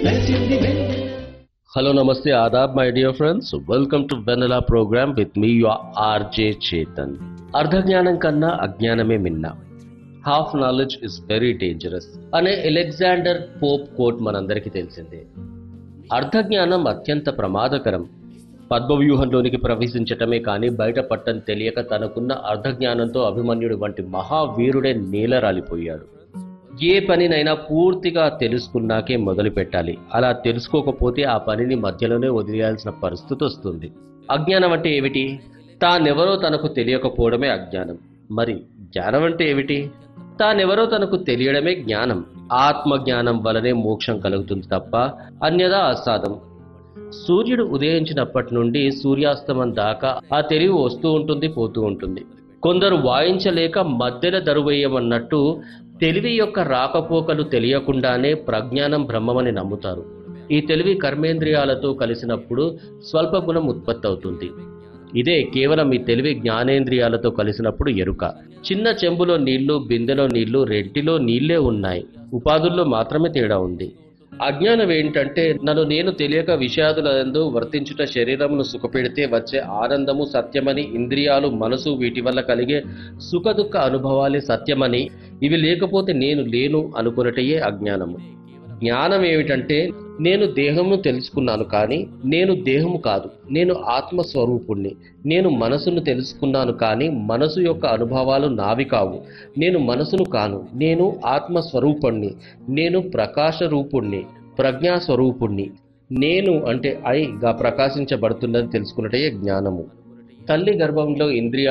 వెలిసింది వెన్నెల Hello, Namaste, Adab, my dear friends. Welcome to Vanilla program with me, your RJ Chetan. అర్ధజ్ఞానం కన్నా అజ్ఞానమే మిన్న half knowledge is very dangerous అనే Alexander Pope quote మనందరికీ తెలిసిందే అర్ధజ్ఞానం అత్యంత ప్రమాదకరం పద్మవ్యూహంలోనికి ప్రవేశించటమే కానీ బయటపట్టని తెలియక తనకున్న అర్ధజ్ఞానంతో అభిమన్యుడు వంటి మహావీరుడే నీలరాలిపోయాడు ఏ పనినైనా పూర్తిగా తెలుసుకున్నాకే మొదలు పెట్టాలి అలా తెలుసుకోకపోతే ఆ పనిని మధ్యలోనే వదిలేయాల్సిన పరిస్థితి వస్తుంది అజ్ఞానం అంటే ఏమిటి తానెవరో తనకు తెలియకపోవడమే అజ్ఞానం మరి జ్ఞానం అంటే ఏమిటి తానెవరో తనకు తెలియడమే జ్ఞానం ఆత్మ జ్ఞానం వలనే మోక్షం కలుగుతుంది తప్ప అన్యదా అసాధం సూర్యుడు ఉదయించినప్పటి నుండి సూర్యాస్తమం దాకా ఆ తెలివి వస్తూ ఉంటుంది పోతూ ఉంటుంది కొందరు వాయించలేక మధ్యలో దరువేయమన్నట్టు తెలివి యొక్క రాకపోకలు తెలియకుండానే ప్రజ్ఞానం బ్రహ్మమని నమ్ముతారు ఈ తెలివి కర్మేంద్రియాలతో కలిసినప్పుడు స్వల్ప గుణం ఉత్పత్తి అవుతుంది ఇదే కేవలం ఈ తెలివి జ్ఞానేంద్రియాలతో కలిసినప్పుడు ఎరుక చిన్న చెంబులో నీళ్లు బిందెలో నీళ్లు రెంటిలో నీళ్లే ఉన్నాయి ఉపాధుల్లో మాత్రమే తేడా ఉంది అజ్ఞానం ఏంటంటే నన్ను నేను తెలియక విషాదులందు వర్తించుట శరీరమును సుఖపెడితే వచ్చే ఆనందము సత్యమని ఇంద్రియాలు మనసు వీటి వల్ల కలిగే సుఖ దుఃఖ అనుభవాలే సత్యమని ఇవి లేకపోతే నేను లేను అనుకున్నటయే అజ్ఞానము జ్ఞానం ఏమిటంటే నేను దేహమును తెలుసుకున్నాను కానీ నేను దేహము కాదు నేను ఆత్మస్వరూపుణ్ణి నేను మనసును తెలుసుకున్నాను కానీ మనసు యొక్క అనుభవాలు నావి కావు నేను మనసును కాను నేను ఆత్మస్వరూపుణ్ణి నేను ప్రకాశ రూపుణ్ణి ప్రజ్ఞాస్వరూపుణ్ణి నేను అంటే ఐగా ప్రకాశించబడుతున్నది తెలుసుకున్నటే జ్ఞానము తల్లి గర్భంలో ఇంద్రియ